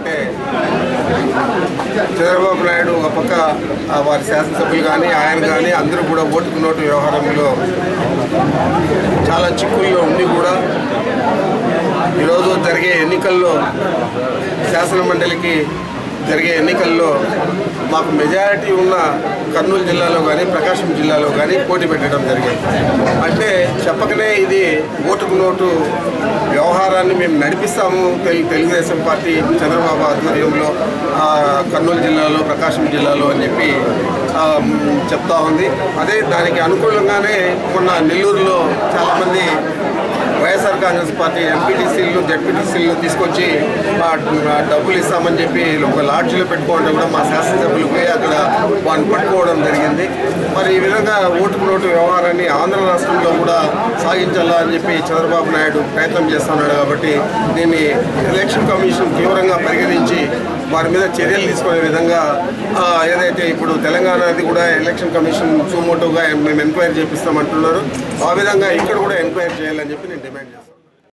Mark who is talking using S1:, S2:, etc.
S1: అంటే చంద్రబాబు నాయుడు ఒక పక్క ఆ, వారి శాసనసభ్యులు కానీ ఆయన కానీ అందరూ కూడా ఓటుకు నోటు వ్యవహారంలో చాలా చిక్కుల్లో ఉండి కూడా ఈరోజు జరిగే ఎన్నికల్లో శాసన మండలికి జరిగే ఎన్నికల్లో మాకు మెజారిటీ ఉన్న కర్నూలు జిల్లాలో కానీ ప్రకాశం జిల్లాలో కానీ పోటీ పెట్టడం జరిగింది అంటే చెప్పకనే ఇది ఓటుకు నోటు వ్యవహారాన్ని మేము నడిపిస్తాము తెలు తెలుగుదేశం పార్టీ చంద్రబాబు ఆధ్వర్యంలో ఆ, కర్నూలు జిల్లాలో ప్రకాశం జిల్లాలో అని చెప్పి ఆ, మ్, చెప్తా ఉంది అదే దానికి అనుకూలంగానే మొన్న నెల్లూరులో చాలామంది వైఎస్ఆర్ కాంగ్రెస్ పార్టీ ఎంపీటీసీలు జడ్పీటీసీలు తీసుకొచ్చి ఆ, ఆ, డబ్బులు ఇస్తామని చెప్పి ఒక లాడ్జీలో పెట్టుకోవడం కూడా మా శాసనసభ్యులు పోయి అక్కడ వాడిని పట్టుకోవడం జరిగింది మరి ఈ విధంగా ఓటు నోటు వ్యవహారాన్ని ఆంధ్ర రాష్ట్రంలో కూడా సాగించాలా అని చెప్పి చంద్రబాబు నాయుడు ప్రయత్నం చేస్తున్నాడు కాబట్టి దీన్ని ఎలక్షన్ కమిషన్ తీవ్రంగా పరిగణించి వారి మీద చర్యలు తీసుకునే విధంగా ఆ, ఏదైతే ఇప్పుడు తెలంగాణది కూడా ఎలక్షన్ కమిషన్ సుమోటోగా మేము ఎంక్వైరీ చేపిస్తామంటున్నారు ఆ విధంగా ఇక్కడ కూడా ఎంక్వైరీ చేయాలని చెప్పి నేను డిమాండ్ చేస్తాను